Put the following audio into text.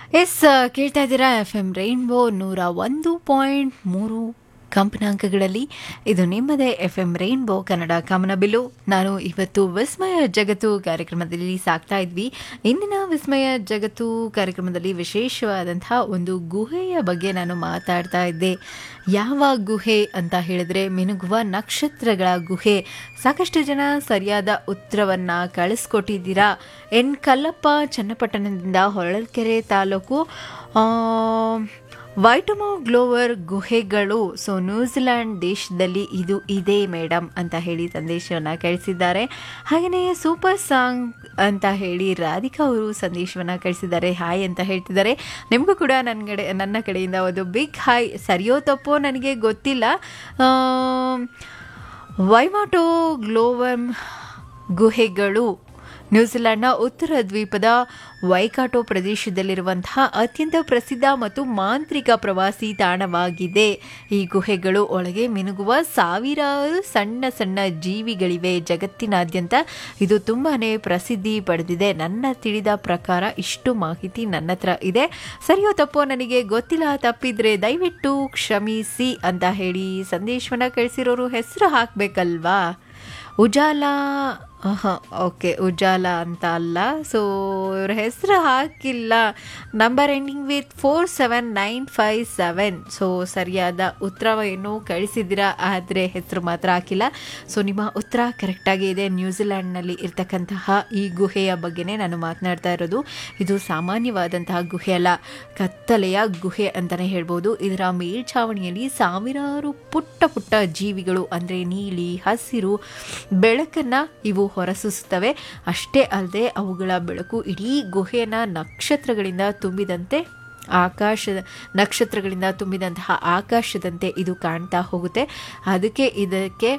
S ಕೇಳ್ತಾ ಇದ್ದೀರಾ F M rainbow ನೂರ ಒಂದು ಪಾಯಿಂಟ್ ಮೂರು ಕಂಪನಾಂಕಗಳಲ್ಲಿ ಇದು ನಿಮ್ಮದೇ ಎಫ್ ಎಂ ರೈನ್ಬೋ ಕನ್ನಡ ಕಮನಬಿಲ್ಲು ನಾನು ಇವತ್ತು ವಿಸ್ಮಯ ಜಗತ್ತು ಕಾರ್ಯಕ್ರಮದಲ್ಲಿ ಸಾಕ್ತಾ ಇದ್ವಿ ಇಂದಿನ ವಿಸ್ಮಯ ಜಗತ್ತು ಕಾರ್ಯಕ್ರಮದಲ್ಲಿ ವಿಶೇಷವಾದಂತಹ ಒಂದು ಗುಹೆಯ ಬಗ್ಗೆ ನಾನು ಮಾತಾಡ್ತಾ ಇದ್ದೆ ಯಾವ ಗುಹೆ ಅಂತ ಹೇಳಿದ್ರೆ ಮಿನುಗುವ ನಕ್ಷತ್ರಗಳ ಗುಹೆ ಸಾಕಷ್ಟು ಜನ ಸರಿಯಾದ ಉತ್ತರವನ್ನ ಕಳಿಸ್ಕೊಟ್ಟಿದ್ದೀರಾ ಎನ್ ಕಲ್ಲಪ್ಪ ಚನ್ನಪಟ್ಟಣದಿಂದ ಹೊಳಲ್ಕೆರೆ ತಾಲೂಕು ಆ, ವೈಟಮೋ ಗ್ಲೋವರ್ ಗುಹೆಗಳು ಸೊ ನ್ಯೂಜಿಲ್ಯಾಂಡ್ ದೇಶದಲ್ಲಿ ಇದು ಇದೆ ಮೇಡಮ್ ಅಂತ ಹೇಳಿ ಸಂದೇಶವನ್ನು ಕಳಿಸಿದ್ದಾರೆ ಹಾಗೆಯೇ ಸೂಪರ್ ಸಾಂಗ್ ಅಂತ ಹೇಳಿ ರಾಧಿಕಾ ಅವರು ಸಂದೇಶವನ್ನು ಕಳಿಸಿದ್ದಾರೆ ಹಾಯ್ ಅಂತ ಹೇಳ್ತಿದ್ದಾರೆ ನಿಮಗೂ ಕೂಡ ನನ್ನ ಕಡೆ ನನ್ನ ಕಡೆಯಿಂದ ಒಂದು ಬಿಗ್ ಹಾಯ್ ಸರಿಯೋ ತಪ್ಪೋ ನನಗೆ ಗೊತ್ತಿಲ್ಲ ವೈಮಾಟೋ ಗ್ಲೋವಮ್ ಗುಹೆಗಳು ನ್ಯೂಜಿಲೆಂಡ್ನ ಉತ್ತರ ದ್ವೀಪದ ವೈಕಾಟೋ ಪ್ರದೇಶದಲ್ಲಿರುವಂತಹ ಅತ್ಯಂತ ಪ್ರಸಿದ್ಧ ಮತ್ತು ಮಾಂತ್ರಿಕ ಪ್ರವಾಸಿ ತಾಣವಾಗಿದೆ ಈ ಗುಹೆಗಳು ಒಳಗೆ ಮಿನುಗುವ ಸಾವಿರಾರು ಸಣ್ಣ ಸಣ್ಣ ಜೀವಿಗಳಿವೆ ಜಗತ್ತಿನಾದ್ಯಂತ ಇದು ತುಂಬಾನೇ ಪ್ರಸಿದ್ಧಿ ಪಡೆದಿದೆ ನನ್ನ ತಿಳಿದ ಪ್ರಕಾರ ಇಷ್ಟು ಮಾಹಿತಿ ನನ್ನ ಹತ್ರ ಇದೆ ಸರಿಯೋ ತಪ್ಪೋ ನನಗೆ ಗೊತ್ತಿಲ್ಲ ತಪ್ಪಿದ್ರೆ ದಯವಿಟ್ಟು ಕ್ಷಮಿಸಿ ಅಂತ ಹೇಳಿ ಸಂದೇಶವನ್ನ ಕಳಿಸಿರೋರು ಹೆಸರು ಹಾಕಬೇಕಲ್ವಾ ಉಜಾಲ ಓಕೆ ಉಜಾಲ ಅಂತ ಅಲ್ಲ ಸೊ ಇವ್ರ ಹೆಸರು ಹಾಕಿಲ್ಲ number ending with four seven nine five seven so ಸರಿಯಾದ ಉತ್ತರವನ್ನು ಕಳಿಸಿದ್ದೀರಾ ಆದರೆ ಹೆಸರು ಮಾತ್ರ ಹಾಕಿಲ್ಲ ಸೊ ನಿಮ್ಮ ಉತ್ತರ ಕರೆಕ್ಟಾಗಿ ಇದೆ ನ್ಯೂಜಿಲ್ಯಾಂಡ್ನಲ್ಲಿ ಇರ್ತಕ್ಕಂತಹ ಈ ಗುಹೆಯ ಬಗ್ಗೆನೇ ನಾನು ಮಾತನಾಡ್ತಾ ಇರೋದು ಇದು ಸಾಮಾನ್ಯವಾದಂತಹ ಗುಹೆ ಅಲ್ಲ ಕತ್ತಲೆಯ ಗುಹೆ ಅಂತಲೇ ಹೇಳ್ಬೋದು ಇದರ ಮೇಲ್ಛಾವಣಿಯಲ್ಲಿ ಸಾವಿರಾರು ಪುಟ್ಟ ಪುಟ್ಟ ಜೀವಿಗಳು ಅಂದರೆ ನೀಲಿ ಹಸಿರು ಬೆಳಕನ್ನು ಇವು ಹೊರಸೂಸುತ್ತವೆ ಅಷ್ಟೇ ಅಲ್ಲದೆ ಅವುಗಳ ಬೆಳಕು ಇಡೀ ಗುಹೆಯನ್ನು ನಕ್ಷತ್ರಗಳಿಂದ ತುಂಬಿದಂತೆ ಆಕಾಶ ನಕ್ಷತ್ರಗಳಿಂದ ತುಂಬಿದಂತಹ ಆಕಾಶದಂತೆ ಇದು ಕಾಣ್ತಾ ಹೋಗುತ್ತೆ ಅದಕ್ಕೆ ಇದಕ್ಕೆ